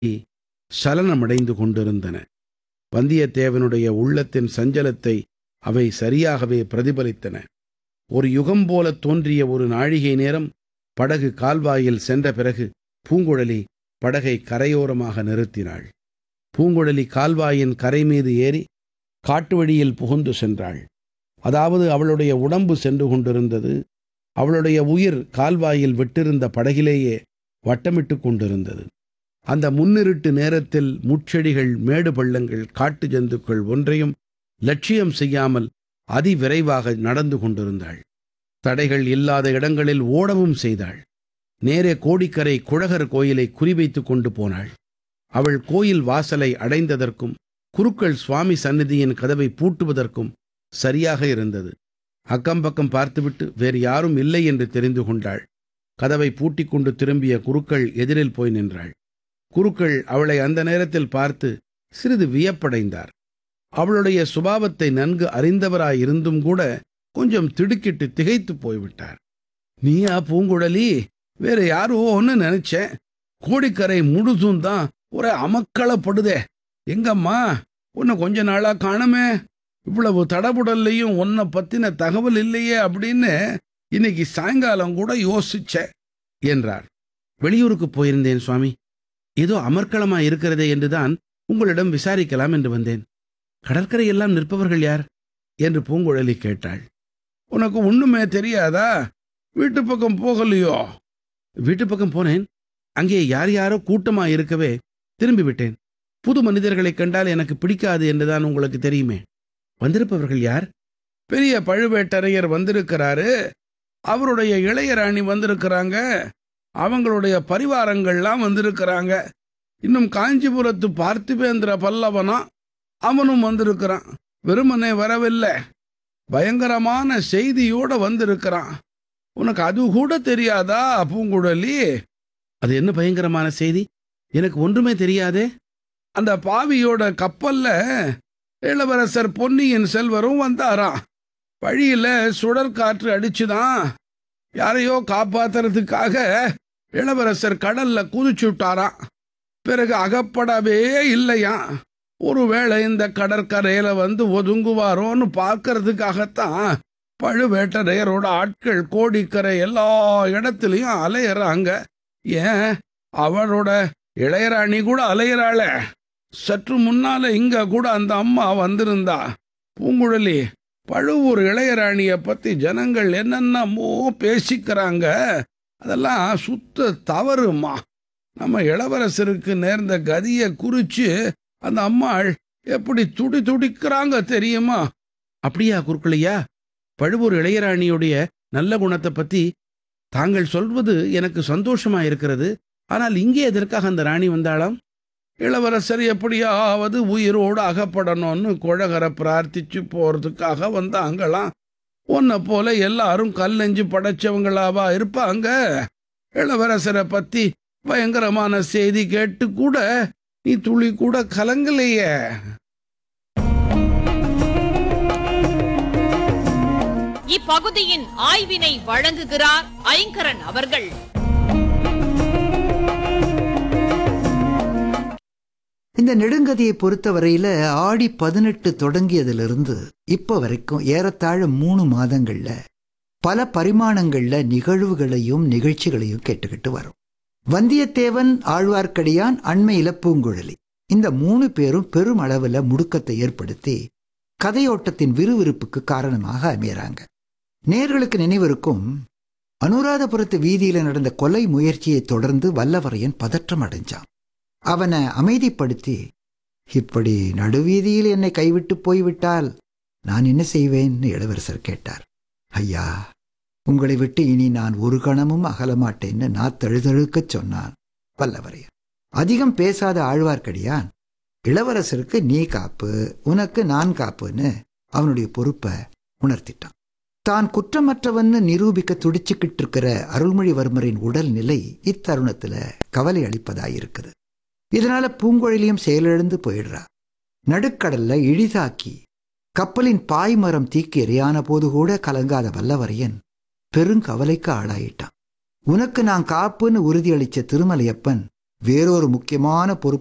சலனமடைந்து கொண்டிருந்தன வந்தியத்தேவனுடைய உள்ளத்தின் சஞ்சலத்தை அவை சரியாகவே பிரதிபலித்தன ஒரு யுகம் போலத் தோன்றிய ஒரு நாழிகை நேரம் படகு கால்வாயில் சென்ற பிறகு பூங்குழலி படகை கரையோரமாக நிறுத்தினாள் பூங்குழலி கால்வாயின் கரை மீது ஏறி காட்டு வழியில் புகுந்து சென்றாள் அதாவது அவளுடைய உடம்பு சென்று கொண்டிருந்தது அவளுடைய உயிர் கால்வாயில் விட்டிருந்த படகிலேயே வட்டமிட்டு கொண்டிருந்தது அந்த முன்னிருட்டு நேரத்தில் முட்செடிகள் மேடு பள்ளங்கள் காட்டு ஜந்துக்கள் ஒன்றையும் லட்சியம் செய்யாமல் அதிவிரைவாக நடந்து கொண்டிருந்தாள் தடைகள் இல்லாத இடங்களில் ஓடவும் செய்தாள் நேரே கோடிக்கரை குழகர் கோயிலை குறிவைத்துக் கொண்டு போனாள் அவள் கோயில் வாசலை அடைந்ததற்கும் குருக்கள் சுவாமி சந்நிதியின் கதவை பூட்டுவதற்கும் சரியாக இருந்தது அக்கம்பக்கம் பார்த்துவிட்டு வேறு யாரும் இல்லை என்று தெரிந்து கொண்டாள் கதவை பூட்டிக் கொண்டு திரும்பிய குருக்கள் எதிரில் போய் நின்றாள் குருக்கள் அவளை அந்த நேரத்தில் பார்த்து சிறிது வியப்படைந்தார் அவளுடைய சுபாவத்தை நன்கு அறிந்தவராயிருந்தும் கூட கொஞ்சம் திடுக்கிட்டு திகைத்து போய்விட்டார் நீயா பூங்குழலி வேற யாரோ ஒன்னு நினைச்சேன் கோடிக்கரை முழுதும் தான் ஒரே அமக்களப்படுதே எங்கம்மா உன்னை கொஞ்ச நாளா காணமே இவ்வளவு தடபுடல்லையும் உன்னை பத்தின தகவல் இல்லையே அப்படின்னு இன்னைக்கு சாயங்காலம் கூட யோசிச்சேன் என்றார் வெளியூருக்கு போயிருந்தேன் சுவாமி ஏதோ அமர்க்களமா இருக்கிறதே என்றுதான் உங்களிடம் விசாரிக்கலாம் என்று வந்தேன் கடற்கரையெல்லாம் நிற்பவர்கள் யார் என்று பூங்குழலி கேட்டாள் உனக்கு ஒண்ணுமே தெரியாதா வீட்டு பக்கம் போகலையோ வீட்டு பக்கம் போனேன் அங்கே யார் யாரோ கூட்டமா இருக்கவே திரும்பி விட்டேன் புது மனிதர்களைக் கண்டால் எனக்கு பிடிக்காது என்றுதான் உங்களுக்கு தெரியுமே வந்திருப்பவர்கள் யார் பெரிய பழுவேட்டரையர் வந்திருக்கிறாரு அவருடைய இளையராணி வந்திருக்கிறாங்க அவங்களுடைய பரிவாரங்கள்லாம் வந்திருக்கிறாங்க இன்னும் காஞ்சிபுரத்து பார்த்திபேந்திர பல்லவனா அவனும் வந்திருக்கிறான் வெறுமனே வரவில்லை பயங்கரமான செய்தியோட வந்திருக்கிறான் உனக்கு அது கூட தெரியாதா பூங்குழலி அது என்ன பயங்கரமான செய்தி எனக்கு ஒன்றுமே தெரியாதே அந்த பாவியோட கப்பல்ல இளவரசர் பொன்னியின் செல்வரும் வந்தாராம் வழியில சுழற்காற்று அடிச்சுதான் யாரையோ காப்பாத்துறதுக்காக இளவரசர் கடல்ல குதிச்சு விட்டாராம் பிறகு அகப்படவே இல்லையா ஒருவேளை இந்த கடற்கரையில வந்து ஒதுங்குவாரோன்னு பார்க்கறதுக்காகத்தான் பழுவேட்டரையரோட ஆட்கள் கோடிக்கரை எல்லா இடத்துலயும் அலையறாங்க ஏன் அவரோட இளையராணி கூட அலையறாள சற்று முன்னால இங்க கூட அந்த அம்மா வந்திருந்தா பூங்குழலி பழுவூர் இளையராணிய பத்தி ஜனங்கள் என்னென்னமோ பேசிக்கிறாங்க அதெல்லாம் சுத்த தவறுமா நம்ம இளவரசருக்கு நேர்ந்த கதியை குறிச்சு அந்த அம்மாள் எப்படி துடி துடிக்கிறாங்க தெரியுமா அப்படியா குறுக்களையா பழுவூர் இளையராணியுடைய நல்ல குணத்தை பத்தி தாங்கள் சொல்வது எனக்கு சந்தோஷமா இருக்கிறது ஆனால் இங்கே எதற்காக அந்த ராணி வந்தாளாம் இளவரசர் எப்படியாவது உயிரோடு அகப்படணும்னு குழகரை பிரார்த்திச்சு போறதுக்காக வந்தாங்களாம் உன்னை போல எல்லாரும் கல்லெஞ்சு படைச்சவங்களாவா இருப்பாங்க இளவரசரை பத்தி பயங்கரமான செய்தி கேட்டு கூட நீ துளி கூட கலங்கலையே இப்பகுதியின் ஆய்வினை வழங்குகிறார் ஐங்கரன் அவர்கள் இந்த நெடுங்கதையை பொறுத்தவரையில ஆடி பதினெட்டு தொடங்கியதிலிருந்து இப்ப வரைக்கும் ஏறத்தாழ மூணு மாதங்கள்ல பல பரிமாணங்கள்ல நிகழ்வுகளையும் நிகழ்ச்சிகளையும் கேட்டுக்கிட்டு வரும் வந்தியத்தேவன் ஆழ்வார்க்கடியான் அண்மையில பூங்குழலி இந்த மூணு பேரும் பெரும் அளவுல முடுக்கத்தை ஏற்படுத்தி கதையோட்டத்தின் விறுவிறுப்புக்கு காரணமாக அமையறாங்க நேர்களுக்கு நினைவிருக்கும் அனுராதபுரத்து வீதியில நடந்த கொலை முயற்சியை தொடர்ந்து வல்லவரையன் பதற்றம் அடைஞ்சான் அவனை அமைதிப்படுத்தி இப்படி நடுவீதியில் என்னை கைவிட்டு போய்விட்டால் நான் என்ன செய்வேன்னு இளவரசர் கேட்டார் ஐயா உங்களை விட்டு இனி நான் ஒரு கணமும் அகலமாட்டேன்னு நான் தழுதழுக்கச் சொன்னான் வல்லவரையன் அதிகம் பேசாத ஆழ்வார்க்கடியான் இளவரசருக்கு நீ காப்பு உனக்கு நான் காப்புன்னு அவனுடைய பொறுப்பை உணர்த்திட்டான் தான் குற்றமற்றவன்னு நிரூபிக்க துடிச்சுக்கிட்டு இருக்கிற அருள்மொழிவர்மரின் உடல்நிலை இத்தருணத்துல கவலை அளிப்பதாயிருக்குது இதனால பூங்குழலியும் செயலிழந்து போயிடுறா நடுக்கடல்ல இழிதாக்கி கப்பலின் பாய்மரம் தீக்கு எரியான போது கூட கலங்காத வல்லவரையன் பெருங்கவலைக்கு ஆளாயிட்டான் உனக்கு நான் காப்புன்னு உறுதியளிச்ச திருமலையப்பன் வேறொரு முக்கியமான பொறுப்பு